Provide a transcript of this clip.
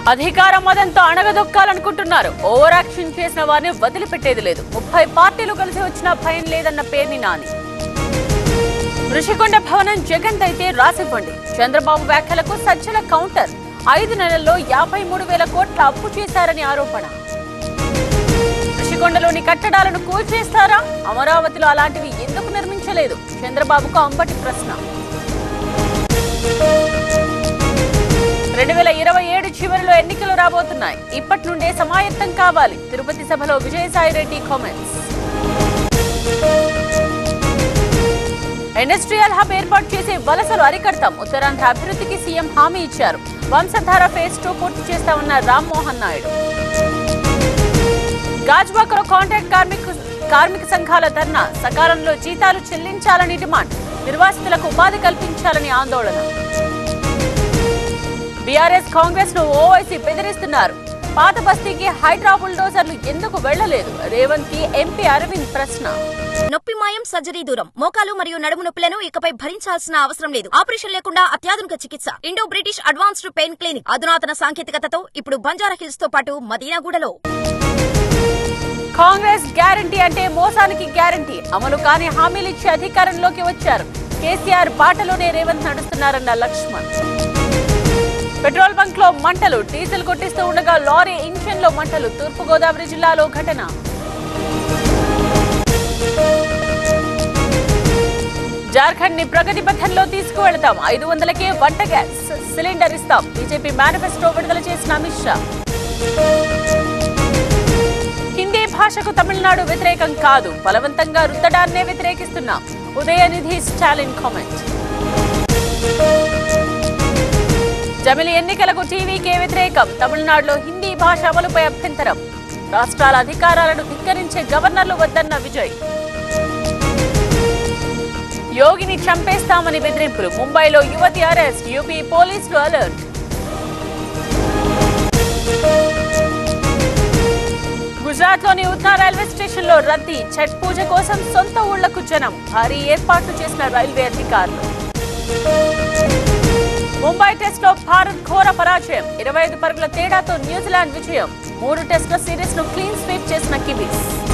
అధికార మదంతో అణగదొక్కాలనుకుంటున్నారు over action చేసిన వారిని వదిలిపెట్టేది లేదు ముప్పై పార్టీలు కలిసి వచ్చినా భయం లేదన్న పేర్ని నాని ఋషికొండ భవనం జగన్ అయితే రాసివ్వండి చంద్రబాబు వ్యాఖ్యలకు సజ్జల కౌంటర్ ఐదు నెలల్లో యాభై మూడు వేల కోట్ల అప్పు చేశారని ఆరోపణ ఋషికొండలోని కట్టడాలను కూల్చేస్తారా అమరావతిలో అలాంటివి ఎందుకు నిర్మించలేదు చంద్రబాబుకు అంబటి ప్రశ్న రెండు వేల ఇరవై ఏడు చివరిలో ఎన్నికలు రాబోతున్నాయి ఇప్పటి నుండే సమాయత్తం కావాలి తిరుపతి సభలో విజయసాయిరెడ్డి కామెంట్స్ ఇండస్ట్రియల్ హబ్ ఏర్పాటు చేసే వలసలు అరికడతాం ఉత్తరాంధ్ర అభివృద్ధికి సీఎం హామీ ఇచ్చారు వంశధార ఫేజ్ టూ పూర్తి చేస్తామన్న రామ్మోహన్ నాయుడు గాజ్వాకలో కాంట్రాక్ట్ కార్మిక కార్మిక సంఘాల ధర్నా సకాలంలో జీతాలు చెల్లించాలని డిమాండ్ నిర్వాసితులకు ఉపాధి కల్పించాలని ఆందోళన బీఆర్ఎస్ కాంగ్రెస్ ను ఓవైసీ బెదిరిస్తున్నారు పాత బస్తీకి హైడ్రా బుల్డోజర్లు ఎందుకు వెళ్లలేదు రేవంత్ కి ఎంపీ అరవింద్ ప్రశ్న నొప్పి మాయం సర్జరీ దూరం మోకాలు మరియు నడుము నొప్పులను ఇకపై భరించాల్సిన అవసరం లేదు ఆపరేషన్ లేకుండా అత్యాధునిక చికిత్స Indo British advanced pain clinic అధునాతన సాంకేతికతతో ఇప్పుడు బంజారా హిల్స్ తో పాటు మదీనాగూడలో కాంగ్రెస్ గ్యారంటీ అంటే మోసానికి గ్యారంటీ అమలు కాని హామీలిచ్చి అధికారంలోకి వచ్చారు కేసీఆర్ బాటలోనే రేవంత్ నడుస్తున్నారన్న లక్ష్మణ్ పెట్రోల్ బంక్ లో మంటలు డీజిల్ కొట్టిస్తూ ఉండగా లారీ ఇంజిన్ లో మంటలు తూర్పుగోదావరి జిల్లాలో ఘటన జార్ఖండ్ ని ప్రగతి పథంలో తీసుకువెళతాం ఐదు వందలకే వంట గ్యాస్ సిలిండర్ ఇస్తాం బీజేపీ మేనిఫెస్టో విడుదల చేసిన అమిత్ షా హిందీ భాషకు తమిళనాడు వ్యతిరేకం కాదు బలవంతంగా రుద్దడాన్నే వ్యతిరేకిస్తున్నాం ఉదయనిధి స్టాలిన్ కామెంట్ జమిలి ఎన్నికలకు టీవీకే వ్యతిరేకం తమిళనాడులో హిందీ భాష అమలుపై అభ్యంతరం రాష్ట్రాల అధికారాలను ధిక్కరించే గవర్నర్లు వద్దన్న విజయ్ యోగిని చంపేస్తామని బెదిరింపులు ముంబైలో యువతి అరెస్ట్ యూపీ పోలీసులు అలర్ట్ గుజరాత్ లోని ఉత్నా రైల్వే స్టేషన్ లో రద్దీ ఛట్ పూజ కోసం సొంత ఊళ్లకు జనం భారీ ఏర్పాట్లు చేసిన రైల్వే అధికారులు ముంబై టెస్ట్ లో భారత్ ఘోర పరాజయం ఇరవై ఐదు పరుగుల తేడాతో న్యూజిలాండ్ విజయం మూడు టెస్టుల సిరీస్ ను క్లీన్ స్వీప్ చేసిన కివీస్